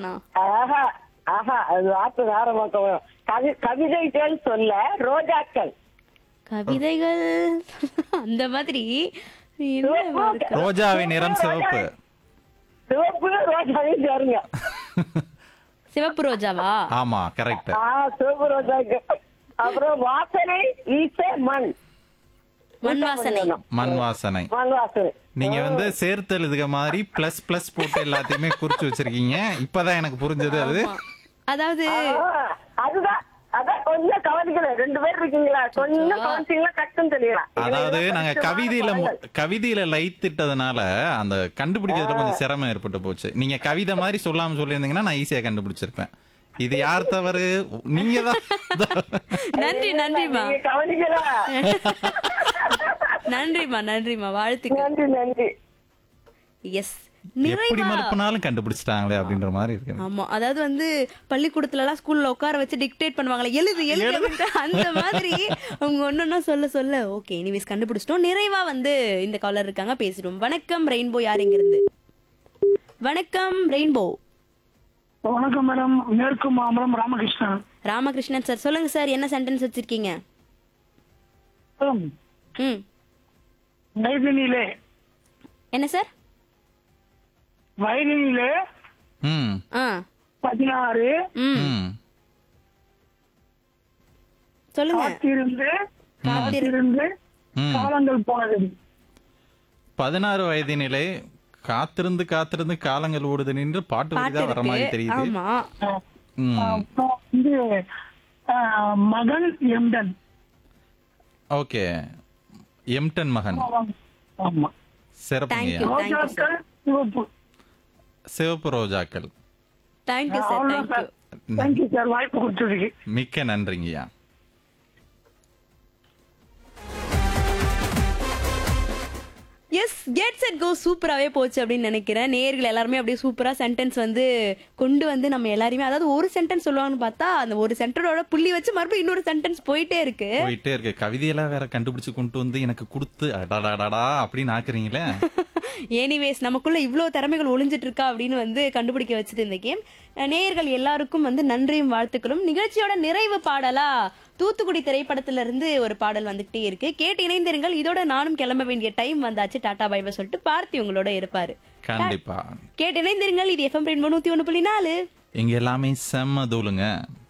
தானா ஆஹா ஆஹா அது வார்த்தை வேற பக்கம் வரும். கவி கவிதைகள் சொல்ல ரோஜாக்கள் கவிதைகள் அந்த மாதிரி என்ன இருக்கு? ரோஜாவின் நிறம் சிவப்பு சிவப்பு ரோஜாவையும் சேருங்க சிவப்பு ரோஜாவா ஆமா கரெக்ட் ஆ சிவப்பு ரோஜாக்கள் அப்புறம் வாசனை ஈச மண் மண் வாசனை மண் வாசனை மண் வாசனை நீங்க வந்து சேர்த்து எழுதுக மாதிரி பிளஸ் பிளஸ் போட்டு எல்லாத்தையுமே குறிச்சு வச்சிருக்கீங்க இப்பதான் எனக்கு புரிஞ்சது அது ஆமா. அதாவது ஆ, அதுதான் அதான் கொஞ்சம் கவனிக்கணும் ரெண்டு பேர் இருக்கீங்களா கொஞ்சம் கவனிச்சீங்களா கஷ்டம் தெரியலாம் அதாவது நாங்க கவிதையில மு- கவிதையில லைத்திட்டதுனால அந்த கண்டுபிடிக்கிறதுல கொஞ்சம் சிரமம் ஏற்பட்டு போச்சு நீங்க கவிதை மாதிரி சொல்லாம சொல்லியிருந்தீங்கன்னா நான் ஈஸியா கண்டுபிடிச்சிருப்பேன் இது யார் தவறு நீங்க தான் நன்றி நன்றிமா நீங்க கவனிக்கல நன்றிமா நன்றிமா வாழ்த்துக்கள் நன்றி நன்றி எஸ் எப்படி நிறைவா மலுப்புனாலும் கண்டுபிடிச்சிட்டாங்களே அப்படின்ற மாதிரி இருக்கு ஆமா அதாவது வந்து பள்ளிக்கூடத்துல எல்லாம் ஸ்கூல்ல உட்கார வச்சு டிக்டேட் பண்ணுவாங்களே எழுது எழுது அப்படின்ட்டு அந்த மாதிரி அவங்க ஒன்னொன்னா சொல்ல சொல்ல ஓகே எனிவேஸ் கண்டுபிடிச்சிட்டோம் நிறைவா வந்து இந்த காலர் இருக்காங்க பேசிடுவோம் வணக்கம் ரெயின்போ யார் எங்க இருந்து வணக்கம் ரெயின்போ வணக்கம் மேடம் மேற்கு மாம்பலம் ராமகிருஷ்ணன் ராமகிருஷ்ணன் சார் சொல்லுங்க சார் என்ன சென்டென்ஸ் வச்சிருக்கீங்க மேடம், ம் வயதினிலே என்ன சார் வயதினிலே ம் ஆ பதினாறு ம் ம் சொல்லுங்க காத்திருந்து காத்திரு காத்திருந்து ம் காலங்கள் போனது பதினாறு வயதினிலே காத்திருந்து காத்திருந்து காலங்கள் ஓடுது நின்று பாட்டு பாட்டு வரிதான் வர மாதிரி இருக்கு தெரியுது ஆமா ம் அப்புறம் வந்து ஆஹ், மகன் எம்டன் ஓகே எம்டன் மகன் ஆமா சிறப்புங்கய்யா Thank you. ரோஜாக்கள் சிவப்பு சிவப்பு ரோஜாக்கள் தேங்க்யூ சார் அவ்வளவுதான் தேங்க்யூ சார் தேங்க்யூ சார் வாய்ப்பு கொடுத்ததுக்கு மிக்க நன்றிங்கய்யா எஸ் கெட் செட் கோ சூப்பராகவே போச்சு அப்படின்னு நினைக்கிறேன் நேர்கள் எல்லாருமே அப்படியே சூப்பராக சென்டென்ஸ் வந்து கொண்டு வந்து நம்ம எல்லாருமே அதாவது ஒரு சென்டென்ஸ் சொல்லுவாங்கன்னு பார்த்தா அந்த ஒரு சென்டரோட புள்ளி வச்சு மறுபடியும் இன்னொரு சென்டென்ஸ் போயிட்டே இருக்கு போயிட்டே இருக்கு கவிதையெல்லாம் வேற கண்டுபிடிச்சு கொண்டு வந்து எனக்கு கொடுத்து அடாடாடா அப்படின்னு ஆக்குறீங்களே எனிவேஸ் நமக்குள்ள இவ்வளோ திறமைகள் ஒளிஞ்சிட்டு இருக்கா அப்படின்னு வந்து கண்டுபிடிக்க வச்சது இந்த கேம் நேயர்கள் எல்லாருக்கும் வந்து நன்றியும் வாழ்த்துக்களும் நிகழ்ச்சியோட நிறைவு பாடலா தூத்துக்குடி திரைப்படத்துல இருந்து ஒரு பாடல் வந்துகிட்டே இருக்கு கேட்டு இணைந்திருங்கள் இதோட நானும் கிளம்ப வேண்டிய டைம் வந்தாச்சு டாடா பைபை சொல்லிட்டு பார்த்தி உங்களோட இருப்பாரு கண்டிப்பா கேட்டு இணைந்திருங்கள் இது எஃப்எம் ரெண்டு நூத்தி ஒண்ணு புள்ளி நாலு இங்க எல்லாமே செம்ம தூளுங்க